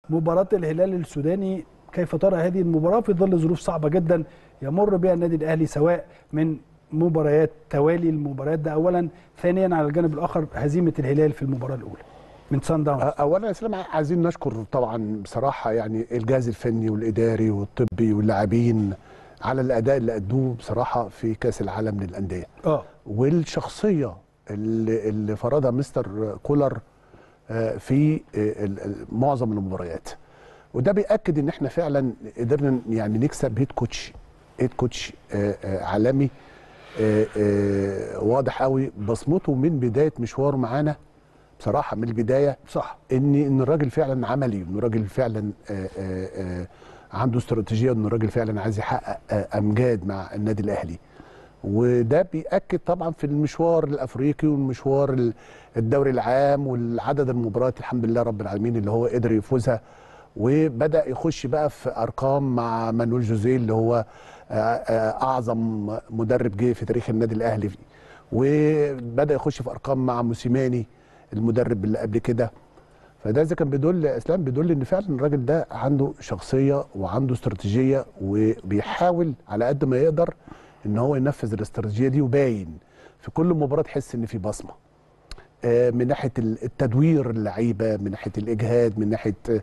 مباراه الهلال السوداني كيف ترى هذه المباراه في ظل ظروف صعبه جدا يمر بها النادي الاهلي سواء من مباريات توالي المباريات ده اولا ثانيا على الجانب الاخر هزيمه الهلال في المباراه الاولى من سان داونز اولا يا اسلام عايزين نشكر طبعا بصراحه يعني الجهاز الفني والاداري والطبي واللاعبين على الاداء اللي ادوه بصراحه في كاس العالم للانديه اه والشخصيه اللي, اللي فرضها مستر كولر آه، في آه، ال- ال- معظم المباريات وده بياكد ان احنا فعلا قدرنا يعني نكسب هيد كوتش هيد كوتش آه، آه، عالمي آه، آه، واضح قوي بصمته من بدايه مشواره معانا بصراحه من البدايه صح ان ان الراجل فعلا عملي ان الراجل فعلا آه، آه، آه، عنده استراتيجيه ان الراجل فعلا عايز يحقق آه، امجاد مع النادي الاهلي وده بيأكد طبعا في المشوار الافريقي والمشوار ال- الدوري العام والعدد المباريات الحمد لله رب العالمين اللي هو قدر يفوزها وبدا يخش بقى في ارقام مع مانويل جوزيه اللي هو آه، آه، اعظم مدرب جه في تاريخ النادي الاهلي وبدا يخش في ارقام مع موسيماني المدرب اللي قبل كده فده اذا كان بيدل يا اسلام بيدل ان فعلا الراجل ده عنده شخصيه وعنده استراتيجيه وبيحاول على قد ما يقدر ان هو ينفذ الاستراتيجيه دي وباين في كل مباراه تحس ان في بصمه آه، من ناحيه ال- التدوير اللعيبه من ناحيه الاجهاد من ناحيه آه،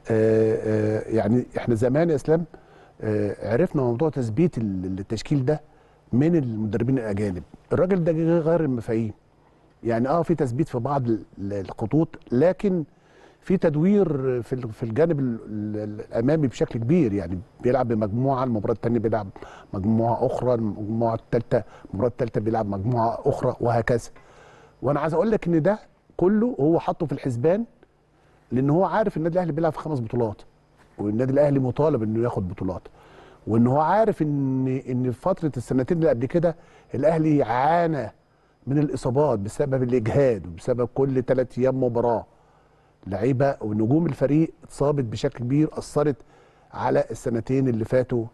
آه، يعني احنا زمان يا اسلام آه، عرفنا موضوع تثبيت ال- التشكيل ده من المدربين الاجانب الراجل ده جه غير المفاهيم يعني اه في تثبيت في بعض ال- ال- الخطوط لكن في تدوير في ال- في الجانب ال- ال- الامامي بشكل كبير يعني بيلعب بمجموعه المباراه الثانيه بيلعب مجموعه اخرى المجموعه الثالثه المباراه الثالثه بيلعب مجموعه اخرى وهكذا وانا عايز اقول لك ان ده كله هو حاطه في الحسبان لان هو عارف النادي الاهلي بيلعب في خمس بطولات والنادي الاهلي مطالب انه ياخد بطولات وان هو عارف ان ان في فتره السنتين اللي قبل كده الاهلي عانى من الاصابات بسبب الاجهاد وبسبب كل ثلاث ايام مباراه لعيبه ونجوم الفريق اتصابت بشكل كبير اثرت على السنتين اللي فاتوا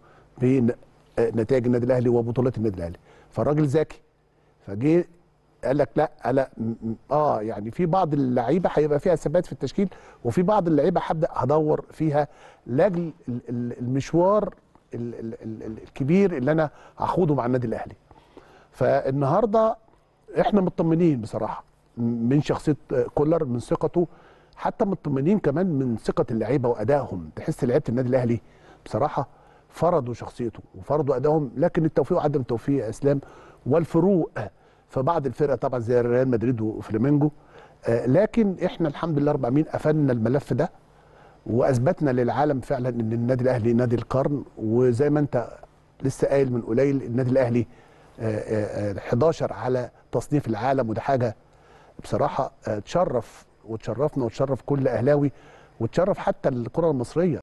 بنتائج النادي الاهلي وبطولات النادي الاهلي فالراجل ذكي فجه قال لك لا لا م- م- اه يعني في بعض اللعيبه هيبقى فيها ثبات في التشكيل وفي بعض اللعيبه هبدا هدور فيها لاجل ال- ال- المشوار ال- ال- ال- ال- الكبير اللي انا هخوضه مع النادي الاهلي فالنهارده احنا مطمنين بصراحه من شخصيه كولر من ثقته حتى مطمنين كمان من ثقه اللعيبه وادائهم تحس لعيبه النادي الاهلي بصراحه فرضوا شخصيته وفرضوا ادائهم لكن التوفيق وعدم التوفيق يا اسلام والفروق في بعض الفرق طبعا زي ريال مدريد وفلامينجو آه، لكن احنا الحمد لله رب العالمين قفلنا الملف ده واثبتنا للعالم فعلا ان النادي الاهلي نادي القرن وزي ما انت لسه قايل من قليل النادي الاهلي آه، آه، آه، 11 على تصنيف العالم وده حاجه بصراحه آه، تشرف وتشرفنا وتشرف كل اهلاوي وتشرف حتى الكره المصريه